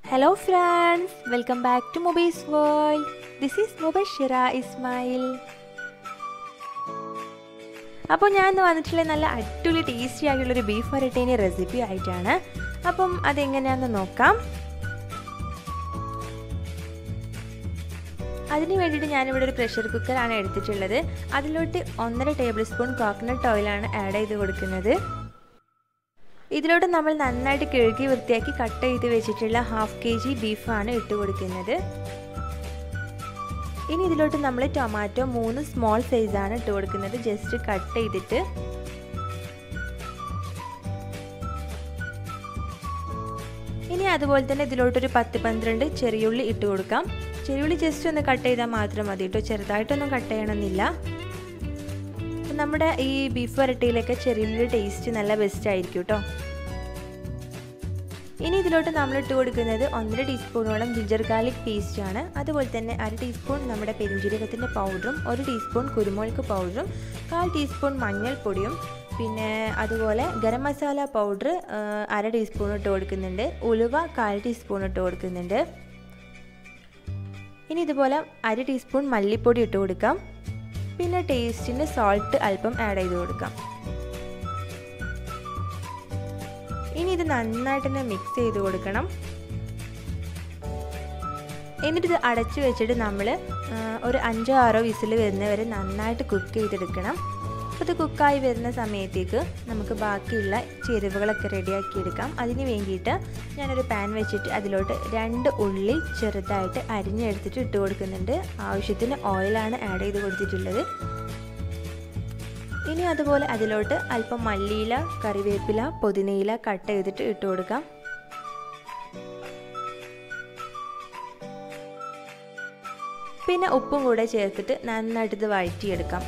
hello friends welcome back to mobiles world this is Mubashira Ismail അപ്പോൾ ഞാൻ ഇന്ന് വന്നിട്ടുള്ള നല്ല അടിപൊളി ടേസ്റ്റി ആയിട്ടുള്ളൊരു ബീഫ് വരട്ടേൻ്റെ റെസിപ്പി ആയിട്ടാണ് അപ്പം അതെങ്ങനെയാണെന്ന് നോക്കാം അതിന് വേണ്ടിയിട്ട് ഞാനിവിടെ ഒരു പ്രഷർ കുക്കറാണ് എടുത്തിട്ടുള്ളത് അതിലോട്ട് ഒന്നര ടേബിൾ സ്പൂൺ കോക്കനട്ട് ഓയിലാണ് ആഡ് ചെയ്ത് കൊടുക്കുന്നത് ഇതിലോട്ട് നമ്മൾ നന്നായിട്ട് കഴുകി വൃത്തിയാക്കി കട്ട് ചെയ്ത് വെച്ചിട്ടുള്ള ഹാഫ് കെ ജി ബീഫാണ് ഇട്ട് കൊടുക്കുന്നത് ഇനി ഇതിലോട്ട് നമ്മൾ ടൊമാറ്റോ മൂന്ന് സ്മോൾ സൈസാണ് ഇട്ട് കൊടുക്കുന്നത് ജസ്റ്റ് കട്ട് ചെയ്തിട്ട് ഇനി അതുപോലെ തന്നെ ഇതിലോട്ടൊരു പത്ത് പന്ത്രണ്ട് ചെറിയുള്ളി ഇട്ട് കൊടുക്കാം ചെറിയുള്ളി ജസ്റ്റ് ഒന്ന് കട്ട് ചെയ്താൽ മാത്രം മതി കേട്ടോ ചെറുതായിട്ടൊന്നും കട്ട് ചെയ്യണമെന്നില്ല നമ്മുടെ ഈ ബീഫ് വരട്ടിയിലൊക്കെ ചെറിയുള്ളി ടേസ്റ്റ് നല്ല ബെസ്റ്റ് ആയിരിക്കും കേട്ടോ ഇനി ഇതിലോട്ട് നമ്മൾ ഇട്ട് കൊടുക്കുന്നത് ഒന്നര ടീസ്പൂണോളം ജിഞ്ചർ ഗാർലിക് പേസ്റ്റ് ആണ് അതുപോലെ തന്നെ അര ടീസ്പൂൺ നമ്മുടെ പെരിഞ്ജീരകത്തിൻ്റെ പൗഡറും ഒരു ടീസ്പൂൺ കുരുമുളക് പൗഡറും കാൽ ടീസ്പൂൺ മഞ്ഞൾപ്പൊടിയും പിന്നെ അതുപോലെ ഗരം മസാല പൗഡർ അര ടീസ്പൂൺ ഇട്ട് കൊടുക്കുന്നുണ്ട് ഉലുവ കാൽ ടീസ്പൂൺ ഇട്ട് കൊടുക്കുന്നുണ്ട് ഇനി ഇതുപോലെ അര ടീസ്പൂൺ മല്ലിപ്പൊടി ഇട്ട് കൊടുക്കാം പിന്നെ ടേസ്റ്റിന് സോൾട്ട് അല്പം ആഡ് ചെയ്ത് കൊടുക്കാം ഇനി ഇത് നന്നായിട്ട് തന്നെ മിക്സ് ചെയ്ത് കൊടുക്കണം എന്നിട്ട് ഇത് അടച്ചു വെച്ചിട്ട് നമ്മൾ ഒരു അഞ്ചോ ആറോ വിസിൽ വരുന്നവരെ നന്നായിട്ട് കുക്ക് ചെയ്തെടുക്കണം അപ്പോൾ ഇത് കുക്കായി വരുന്ന സമയത്തേക്ക് നമുക്ക് ബാക്കിയുള്ള ചേരുവകളൊക്കെ റെഡിയാക്കി എടുക്കാം അതിന് വേണ്ടിയിട്ട് ഞാനൊരു പാൻ വെച്ചിട്ട് അതിലോട്ട് രണ്ട് ഉള്ളി ചെറുതായിട്ട് അരിഞ്ഞെടുത്തിട്ട് ഇട്ട് കൊടുക്കുന്നുണ്ട് ആവശ്യത്തിന് ഓയിലാണ് ആഡ് ചെയ്ത് കൊടുത്തിട്ടുള്ളത് ഇനി അതുപോലെ അതിലോട്ട് അല്പം മല്ലിയില കറിവേപ്പില പുതിനയില കട്ട് ചെയ്തിട്ട് ഇട്ട് കൊടുക്കാം പിന്നെ ഉപ്പും കൂടെ ചേർത്തിട്ട് നന്നായിട്ട് ഇത് വഴറ്റിയെടുക്കാം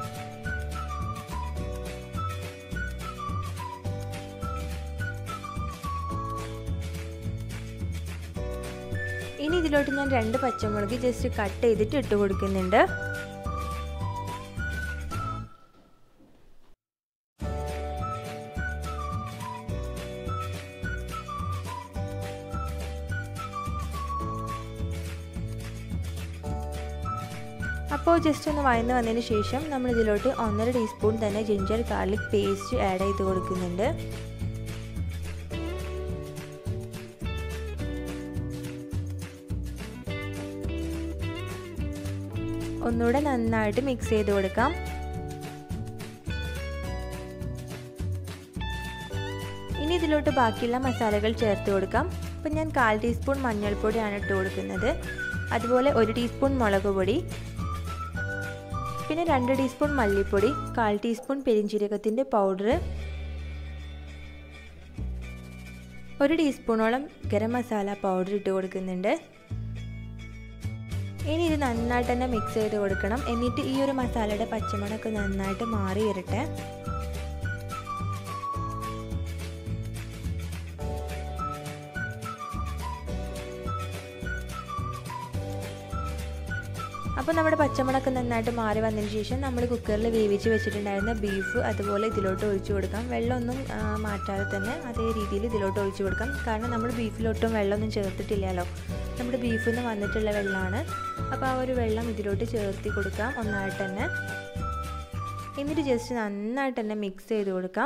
ഇനി ഇതിലോട്ട് ഞാൻ രണ്ട് പച്ചമുളക് ജസ്റ്റ് കട്ട് ചെയ്തിട്ട് ഇട്ട് കൊടുക്കുന്നുണ്ട് അപ്പോൾ ജസ്റ്റ് ഒന്ന് വഴന്ന് വന്നതിന് ശേഷം നമ്മൾ ഇതിലോട്ട് ഒന്നര ടീസ്പൂൺ തന്നെ ജിഞ്ചർ ഗാർലിക് പേസ്റ്റ് ആഡ് ചെയ്ത് കൊടുക്കുന്നുണ്ട് ഒന്നുകൂടെ നന്നായിട്ട് മിക്സ് ചെയ്ത് കൊടുക്കാം ഇനി ഇതിലോട്ട് ബാക്കിയുള്ള മസാലകൾ ചേർത്ത് കൊടുക്കാം അപ്പം ഞാൻ കാൽ ടീസ്പൂൺ മഞ്ഞൾപ്പൊടിയാണ് ഇട്ട് കൊടുക്കുന്നത് അതുപോലെ ഒരു ടീസ്പൂൺ മുളക് പൊടി പിന്നെ രണ്ട് ടീസ്പൂൺ മല്ലിപ്പൊടി കാൽ ടീസ്പൂൺ പെരിഞ്ചീരകത്തിൻ്റെ പൗഡർ ഒരു ടീസ്പൂണോളം ഗരം മസാല പൗഡർ ഇട്ട് കൊടുക്കുന്നുണ്ട് ഇനി ഇത് നന്നായിട്ട് തന്നെ മിക്സ് ചെയ്ത് കൊടുക്കണം എന്നിട്ട് ഈ ഒരു മസാലയുടെ പച്ചമണമൊക്കെ നന്നായിട്ട് മാറി വരട്ടെ അപ്പോൾ നമ്മുടെ പച്ചമുളക് നന്നായിട്ട് മാറി വന്നതിന് ശേഷം നമ്മൾ കുക്കറിൽ വേവിച്ച് വെച്ചിട്ടുണ്ടായിരുന്ന ബീഫ് അതുപോലെ ഇതിലോട്ട് ഒഴിച്ചു കൊടുക്കാം വെള്ളമൊന്നും മാറ്റാതെ തന്നെ അതേ രീതിയിൽ ഇതിലോട്ട് ഒഴിച്ചു കൊടുക്കാം കാരണം നമ്മൾ ബീഫിലൊട്ടും വെള്ളമൊന്നും ചേർത്തിട്ടില്ലല്ലോ നമ്മുടെ ബീഫിൽ നിന്ന് വന്നിട്ടുള്ള വെള്ളമാണ് അപ്പോൾ ആ ഒരു വെള്ളം ഇതിലോട്ട് ചേർത്തി കൊടുക്കാം ഒന്നായിട്ട് തന്നെ എന്നിട്ട് ജസ്റ്റ് നന്നായിട്ട് തന്നെ മിക്സ് ചെയ്ത് കൊടുക്കാം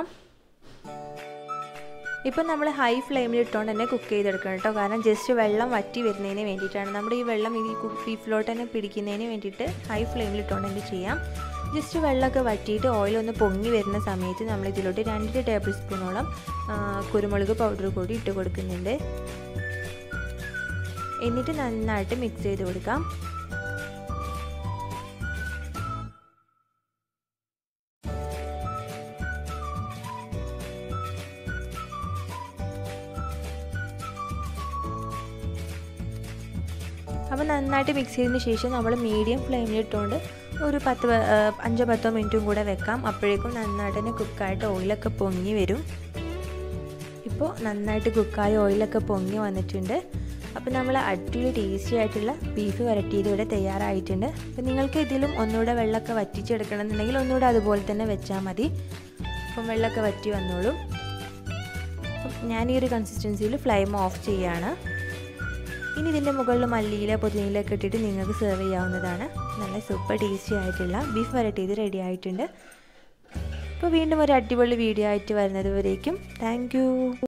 ഇപ്പം നമ്മൾ ഹൈ ഫ്ലെയിമിൽ ഇട്ടുകൊണ്ട് തന്നെ കുക്ക് ചെയ്തെടുക്കണം കേട്ടോ കാരണം ജസ്റ്റ് വെള്ളം വറ്റി വരുന്നതിന് വേണ്ടിയിട്ടാണ് നമ്മുടെ ഈ വെള്ളം ഈ ബീഫിലോട്ട് തന്നെ പിടിക്കുന്നതിന് വേണ്ടിയിട്ട് ഹൈ ഫ്ലെയിമിൽ ഇട്ടുകൊണ്ട് തന്നെ ചെയ്യാം ജസ്റ്റ് വെള്ളമൊക്കെ വറ്റിയിട്ട് ഓയിലൊന്ന് പൊങ്ങി വരുന്ന സമയത്ത് നമ്മൾ ഇതിലോട്ട് രണ്ട് ടേബിൾ സ്പൂണോളം കുരുമുളക് പൗഡർ കൂടി ഇട്ട് കൊടുക്കുന്നുണ്ട് എന്നിട്ട് നന്നായിട്ട് മിക്സ് ചെയ്ത് കൊടുക്കാം അപ്പോൾ നന്നായിട്ട് മിക്സ് ചെയ്തതിന് ശേഷം നമ്മൾ മീഡിയം ഫ്ലെയിമിൽ ഇട്ടുകൊണ്ട് ഒരു പത്ത് അഞ്ചോ പത്തോ മിനിറ്റും കൂടെ വെക്കാം അപ്പോഴേക്കും നന്നായിട്ട് തന്നെ കുക്കായിട്ട് ഓയിലൊക്കെ പൊങ്ങി വരും ഇപ്പോൾ നന്നായിട്ട് കുക്കായ ഓയിലൊക്കെ പൊങ്ങി വന്നിട്ടുണ്ട് അപ്പോൾ നമ്മൾ അടിപൊളി ടേസ്റ്റി ആയിട്ടുള്ള ബീഫ് വരട്ടിയത് ഇവിടെ തയ്യാറായിട്ടുണ്ട് അപ്പോൾ നിങ്ങൾക്ക് ഇതിലും ഒന്നുകൂടെ വെള്ളമൊക്കെ വറ്റിച്ചെടുക്കണം എന്നുണ്ടെങ്കിൽ ഒന്നുകൂടെ അതുപോലെ തന്നെ വെച്ചാൽ മതി അപ്പം വെള്ളമൊക്കെ വറ്റി വന്നോളും ഞാൻ ഈ ഒരു കൺസിസ്റ്റൻസിയിൽ ഫ്ലെയിം ഓഫ് ചെയ്യാണ് ഇനി ഇതിൻ്റെ മുകളിൽ മല്ലിയില പുതിനയിലൊക്കെ ഇട്ടിട്ട് നിങ്ങൾക്ക് സെർവ് ചെയ്യാവുന്നതാണ് നല്ല സൂപ്പർ ടേസ്റ്റി ആയിട്ടുള്ള ബീഫ് വരട്ടി ഇത് റെഡി ആയിട്ടുണ്ട് അപ്പോൾ വീണ്ടും ഒരു അടിപൊളി വീഡിയോ ആയിട്ട് വരുന്നത് വരേക്കും താങ്ക്